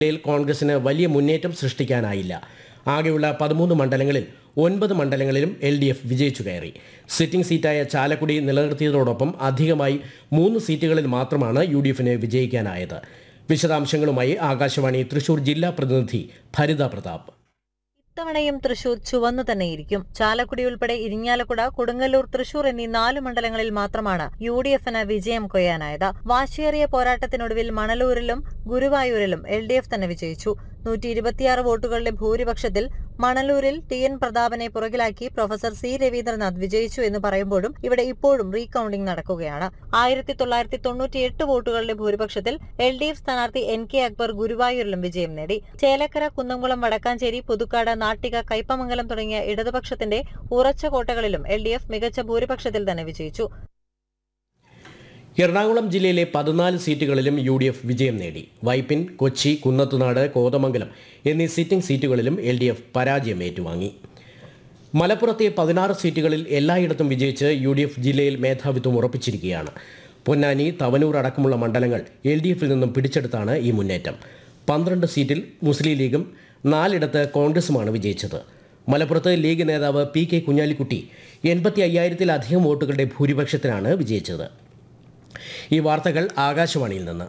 ജില്ലയിൽ കോൺഗ്രസിന് വലിയ മുന്നേറ്റം സൃഷ്ടിക്കാനായില്ല ആകെയുള്ള പതിമൂന്ന് മണ്ഡലങ്ങളിൽ ഒൻപത് മണ്ഡലങ്ങളിലും എൽ ഡി എഫ് വിജയിച്ചു കയറി സിറ്റിംഗ് സീറ്റായ ചാലക്കുടി നിലനിർത്തിയതോടൊപ്പം അധികമായി മൂന്ന് സീറ്റുകളിൽ മാത്രമാണ് യു ഡി എഫിന് വിജയിക്കാനായത് വിശദാംശങ്ങളുമായി ആകാശവാണി തൃശൂർ ജില്ലാ പ്രതിനിധി ഭരിത പ്രതാപ് ഇത്തവണയും തൃശൂർ ചുവന്നു തന്നെയിരിക്കും ചാലക്കുടി ഉൾപ്പെടെ ഇരിങ്ങാലക്കുട കൊടുങ്ങല്ലൂർ തൃശൂർ എന്നീ നാല് മണ്ഡലങ്ങളിൽ മാത്രമാണ് യു ഡി എഫിന് വിജയം കൊയ്യാനായത് വാശിയേറിയ പോരാട്ടത്തിനൊടുവിൽ മണലൂരിലും ഗുരുവായൂരിലും എൽ ഡി എഫ് തന്നെ വിജയിച്ചു നൂറ്റി ഇരുപത്തിയാറ് വോട്ടുകളുടെ ഭൂരിപക്ഷത്തിൽ മണലൂരിൽ ടി എൻ പ്രതാപനെ പുറകിലാക്കി പ്രൊഫസർ സി രവീന്ദ്രനാഥ് വിജയിച്ചു എന്ന് പറയുമ്പോഴും ഇവിടെ ഇപ്പോഴും റീകൌണ്ടിംഗ് നടക്കുകയാണ് ആയിരത്തി തൊള്ളായിരത്തി തൊണ്ണൂറ്റിയെട്ട് വോട്ടുകളുടെ ഭൂരിപക്ഷത്തിൽ എൽ ഡി എഫ് സ്ഥാനാർത്ഥി എൻ കെ അക്ബർ ഗുരുവായൂരിലും വിജയം നേടി ചേലക്കര കുന്നംകുളം വടക്കാഞ്ചേരി പുതുക്കാട് നാട്ടിക കൈപ്പമംഗലം തുടങ്ങിയ ഇടതുപക്ഷത്തിന്റെ ഉറച്ച കോട്ടകളിലും എൽ ഡി എഫ് മികച്ച ഭൂരിപക്ഷത്തിൽ തന്നെ വിജയിച്ചു എറണാകുളം ജില്ലയിലെ പതിനാല് സീറ്റുകളിലും യു ഡി എഫ് വിജയം നേടി വൈപ്പിൻ കൊച്ചി കുന്നത്തുനാട് കോതമംഗലം എന്നീ സിറ്റിംഗ് സീറ്റുകളിലും എൽ ഡി എഫ് പരാജയം ഏറ്റുവാങ്ങി മലപ്പുറത്തെ പതിനാറ് സീറ്റുകളിൽ എല്ലായിടത്തും വിജയിച്ച് യു ഡി എഫ് ജില്ലയിൽ മേധാവിത്വം ഉറപ്പിച്ചിരിക്കുകയാണ് പൊന്നാനി തവനൂർ അടക്കമുള്ള മണ്ഡലങ്ങൾ എൽ ഡി എഫിൽ നിന്നും പിടിച്ചെടുത്താണ് ഈ മുന്നേറ്റം പന്ത്രണ്ട് സീറ്റിൽ മുസ്ലിം ലീഗും നാലിടത്ത് കോൺഗ്രസുമാണ് വിജയിച്ചത് മലപ്പുറത്ത് ലീഗ് നേതാവ് പി കെ കുഞ്ഞാലിക്കുട്ടി എൺപത്തി അയ്യായിരത്തിലധികം വോട്ടുകളുടെ ഭൂരിപക്ഷത്തിനാണ് വിജയിച്ചത് ഈ വാർത്തകൾ ആകാശവാണിയിൽ നിന്ന്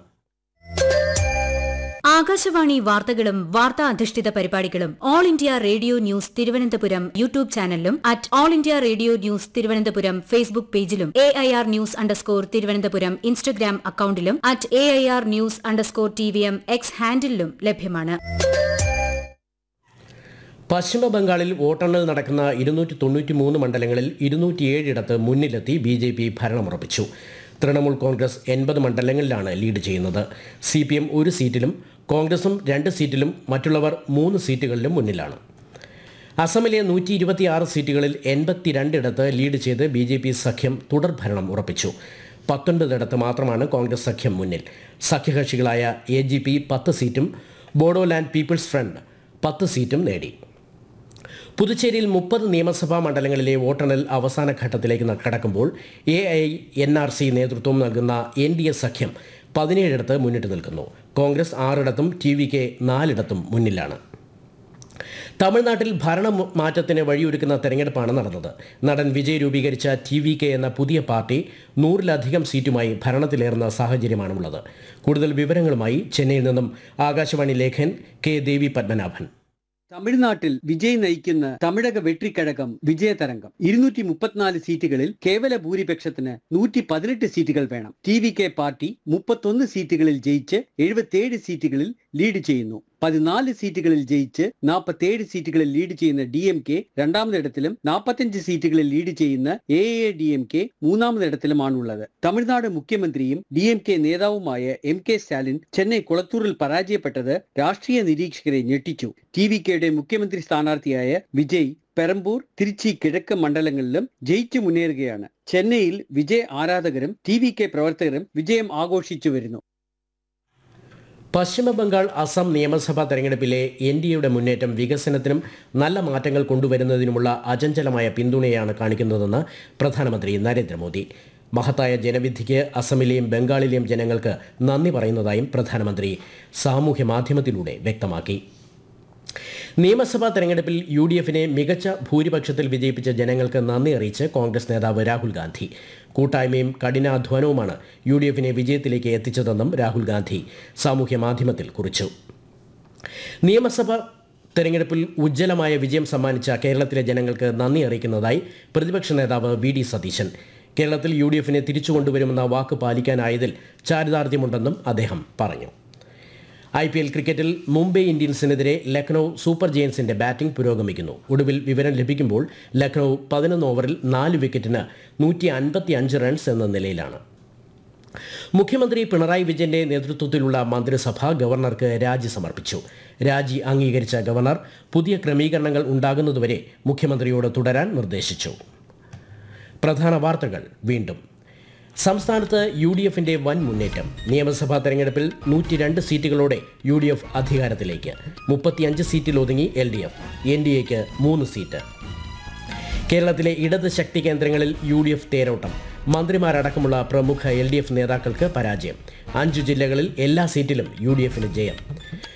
ആകാശവാണി വാർത്തകളും വാർത്താ അധിഷ്ഠിത പരിപാടികളും all India radio news Thiruvananthapuram YouTube ചാനലിലും at all India radio news Thiruvananthapuram Facebook പേജിലും A I R news underscore Thiruvananthapuram Instagram അക്കൌണ്ടിലും at A I R news underscore T V M X ഹാൻഡിലും ലഭ്യമാണ് പശ്ചിമ ബംഗാളിൽ വോട്ടെണ്ണൽ നടക്കുന്ന ഇരുന്നൂറ്റി തൊണ്ണൂറ്റി മൂന്ന് മണ്ഡലങ്ങളിൽ ഇരുന്നൂറ്റിയേഴിടത്ത് മുന്നിലെത്തി ബി ജെ പി ഭരണമുറപ്പിച്ചു തൃണമൂൽ കോൺഗ്രസ് എൺപത് മണ്ഡലങ്ങളിലാണ് ലീഡ് ചെയ്യുന്നത് സി പി എം ഒരു സീറ്റിലും കോൺഗ്രസും രണ്ട് സീറ്റിലും മറ്റുള്ളവർ മൂന്ന് സീറ്റുകളിലും മുന്നിലാണ് അസമിലെ നൂറ്റി ഇരുപത്തിയാറ് സീറ്റുകളിൽ എൺപത്തിരണ്ടിടത്ത് ലീഡ് ചെയ്ത് ബി ജെ പി സഖ്യം തുടർഭരണം ഉറപ്പിച്ചു പത്തൊൻപതിടത്ത് മാത്രമാണ് കോൺഗ്രസ് സഖ്യം മുന്നിൽ സഖ്യകക്ഷികളായ എ ജി പി പത്ത് സീറ്റും ബോഡോലാൻഡ് പീപ്പിൾസ് ഫ്രണ്ട് പത്ത് സീറ്റും നേടി പുതുച്ചേരിയിൽ മുപ്പത് നിയമസഭാ മണ്ഡലങ്ങളിലെ വോട്ടെണ്ണൽ അവസാന ഘട്ടത്തിലേക്ക് ന- കടക്കുമ്പോൾ A I N R C നേതൃത്വം നൽകുന്ന എൻ ഡി എ സഖ്യം പതിനേഴിടത്ത് മുന്നിട്ട് നിൽക്കുന്നു കോൺഗ്രസ് ആറിടത്തും ടി വി കെ നാലിടത്തും മുന്നിലാണ് തമിഴ്നാട്ടിൽ ഭരണ മു- മാറ്റത്തിന് വഴിയൊരുക്കുന്ന തെരഞ്ഞെടുപ്പാണ് നടന്നത് നടൻ വിജയ് രൂപീകരിച്ച ടി വി കെ എന്ന പുതിയ പാർട്ടി നൂറിലധികം സീറ്റുമായി ഭരണത്തിലേറുന്ന സാഹചര്യമാണുള്ളത് കൂടുതൽ വിവരങ്ങളുമായി ചെന്നൈയിൽ നിന്നും ആകാശവാണി ലേഖൻ കെ ദേവി പത്മനാഭൻ തമിഴ്നാട്ടിൽ വിജയ് നയിക്കുന്ന തമിഴക വെട്രിക്കഴകം വിജയതരംഗം ഇരുന്നൂറ്റി മുപ്പത്തിനാല് സീറ്റുകളിൽ കേവല ഭൂരിപക്ഷത്തിന് നൂറ്റി പതിനെട്ട് സീറ്റുകൾ വേണം ടി വി കെ പാർട്ടി മുപ്പത്തൊന്ന് സീറ്റുകളിൽ ജയിച്ച് എഴുപത്തിയേഴ് സീറ്റുകളിൽ ലീഡ് ചെയ്യുന്നു പതിനാല് സീറ്റുകളിൽ ജയിച്ച് നാൽപ്പത്തിയേഴ് സീറ്റുകളിൽ ലീഡ് ചെയ്യുന്ന ഡി എം കെ രണ്ടാമതിടത്തിലും നാൽപ്പത്തഞ്ച് സീറ്റുകളിൽ ലീഡ് ചെയ്യുന്ന A A D M K മൂന്നാമതിടത്തിലുമാണുള്ളത് തമിഴ്നാട് മുഖ്യമന്ത്രിയും ഡി എം കെ നേതാവുമായ എം കെ സ്റ്റാലിൻ ചെന്നൈ കുളത്തൂരിൽ പരാജയപ്പെട്ടത് രാഷ്ട്രീയ നിരീക്ഷകരെ ഞെട്ടിച്ചു ടി വി കെയുടെ മുഖ്യമന്ത്രി സ്ഥാനാർത്ഥിയായ വിജയ് പെരമ്പൂർ തിരുച്ചി കിഴക്ക് മണ്ഡലങ്ങളിലും ജയിച്ചു മുന്നേറുകയാണ് ചെന്നൈയിൽ വിജയ് ആരാധകരും ടി വി കെ പ്രവർത്തകരും വിജയം ആഘോഷിച്ചു വരുന്നു പശ്ചിമ ബംഗാൾ അസം നിയമസഭാ തെരഞ്ഞെടുപ്പിലെ എൻ ഡി എയുടെ മുന്നേറ്റം വികസനത്തിനും നല്ല മാറ്റങ്ങൾ കൊണ്ടുവരുന്നതിനുമുള്ള അചഞ്ചലമായ പിന്തുണയാണ് കാണിക്കുന്നതെന്ന് പ്രധാനമന്ത്രി നരേന്ദ്രമോദി മഹത്തായ ജനവിധിക്ക് അസമിലെയും ബംഗാളിലെയും ജനങ്ങൾക്ക് നന്ദി പറയുന്നതായും പ്രധാനമന്ത്രി സാമൂഹ്യ മാധ്യമത്തിലൂടെ വ്യക്തമാക്കി നിയമസഭാ തെരഞ്ഞെടുപ്പിൽ യു ഡി എഫിനെ മികച്ച ഭൂരിപക്ഷത്തിൽ വിജയിപ്പിച്ച ജനങ്ങൾക്ക് നന്ദി അറിയിച്ച് കോൺഗ്രസ് നേതാവ് രാഹുൽ ഗാന്ധി കൂട്ടായ്മയും കഠിനാധ്വാനവുമാണ് യു ഡി എഫിനെ വിജയത്തിലേക്ക് എത്തിച്ചതെന്നും രാഹുൽ ഗാന്ധി സാമൂഹ്യ മാധ്യമത്തിൽ കുറിച്ചു നിയമസഭ തെരഞ്ഞെടുപ്പിൽ ഉജ്ജ്വലമായ വിജയം സമ്മാനിച്ച കേരളത്തിലെ ജനങ്ങൾക്ക് നന്ദി അറിയിക്കുന്നതായി പ്രതിപക്ഷ നേതാവ് വി ഡി സതീശൻ കേരളത്തിൽ യു ഡി എഫിനെ തിരിച്ചുകൊണ്ടുവരുമെന്ന വാക്ക് പാലിക്കാനായതിൽ ചാരിതാർത്ഥ്യമുണ്ടെന്നും അദ്ദേഹം പറഞ്ഞു ഐ പി എൽ ക്രിക്കറ്റിൽ മുംബൈ ഇന്ത്യൻസിനെതിരെ ലക്നൗ സൂപ്പർ ജയൻസിന്റെ ബാറ്റിംഗ് പുരോഗമിക്കുന്നു ഒടുവിൽ വിവരം ലഭിക്കുമ്പോൾ ലക്നൗ പതിനൊന്ന് ഓവറിൽ നാല് വിക്കറ്റിന് നൂറ്റി അൻപത്തി അഞ്ച് റൺസ് എന്ന നിലയിലാണ് മുഖ്യമന്ത്രി പിണറായി വിജയന്റെ നേതൃത്വത്തിലുള്ള മന്ത്രിസഭ ഗവർണർക്ക് രാജി സമർപ്പിച്ചു രാജി അംഗീകരിച്ച ഗവർണർ പുതിയ ക്രമീകരണങ്ങൾ ഉണ്ടാകുന്നതുവരെ മുഖ്യമന്ത്രിയോട് തുടരാൻ നിർദ്ദേശിച്ചു പ്രധാന വാർത്തകൾ വീണ്ടും സംസ്ഥാനത്ത് യു ഡി എഫിന്റെ വൻ മുന്നേറ്റം നിയമസഭാ തെരഞ്ഞെടുപ്പിൽ നൂറ്റി രണ്ട് സീറ്റുകളോടെ യു ഡി എഫ് അധികാരത്തിലേക്ക് മുപ്പത്തിയഞ്ച് സീറ്റിൽ ഒതുങ്ങി L D F N D എക്ക് മൂന്ന് സീറ്റ് കേരളത്തിലെ ഇടത് ശക്തി കേന്ദ്രങ്ങളിൽ യു ഡി എഫ് തേരോട്ടം മന്ത്രിമാരടക്കമുള്ള പ്രമുഖ എൽ ഡി എഫ് നേതാക്കൾക്ക് പരാജയം അഞ്ചു ജില്ലകളിൽ എല്ലാ സീറ്റിലും യു ഡി എഫിന് ജയം